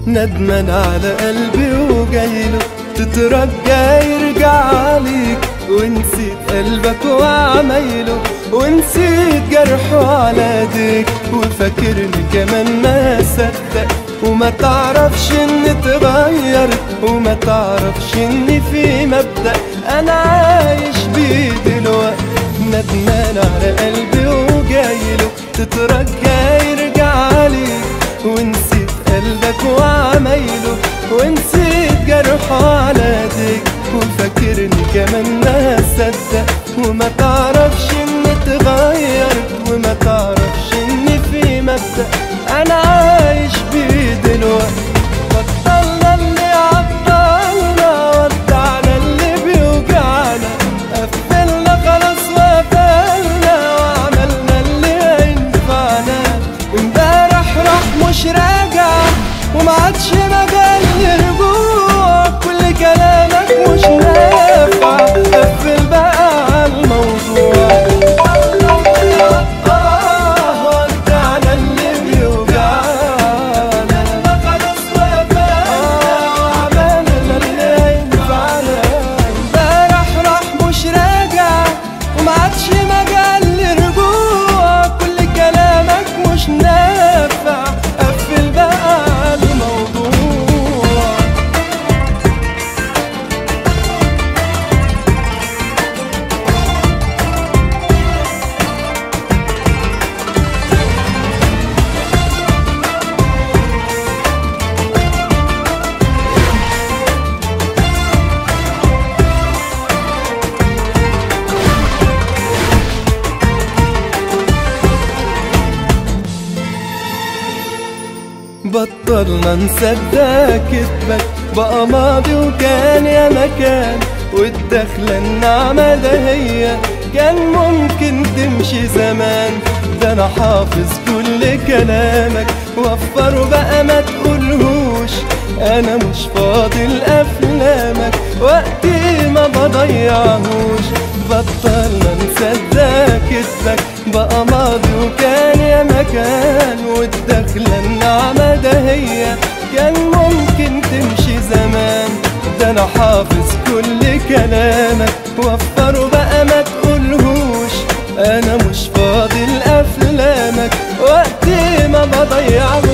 ندمان على قلبي وجايله تترجى يرجع عليك ونسيت قلبك وعمايله ونسيت جرحه على ايديك وفاكرني كمان ما صدق وما تعرفش اني اتغيرت وما تعرفش اني في مبدأ انا عايش بيه دلوقتي ندمان على قلبي وجايله تترجى يرجع عليك ونسيت قلبك وعمايله ونسيت جرحه على ايديك وفاكرني كمان ما صدق وما تعرفش اني اتغيرت وما تعرفش اني في مبدأ انا عايش بيه دلوقتي بطلنا اللي عطلنا ودعنا اللي بيوجعنا قفلنا خلاص وقفلنا وعملنا اللي هينفعنا امبارح راح مش راجع وما عادش مجال للرجوع كل كلامك مش نافع قفل بقى على الموضوع آه، ودعنا اللي بيوجعنا خلاص وقفلنا وعملنا اللي هينفعنا امبارح راح مش راجع وما عادش مجال للرجوع كل كلامك مش نافع قفل بقى على الموضوع بطلنا نصدق كذبك بقى ماضي وكان يا مكان والدخلة النعمة ده هي كان ممكن تمشي زمان ده انا حافظ كل كلامك وفر بقى ما تقولهوش انا مش فاضل افلامك وقتي ما بضيعهوش بطلنا نصدق كذبك بقى ماضي وكان يا مكان والدخلة النعمة ده هي كان ممكن تمشي زمان ده انا حافظ كل كلامك وفره بقى ما تقولهوش انا مش فاضل افلامك وقتي ما بضيعهوش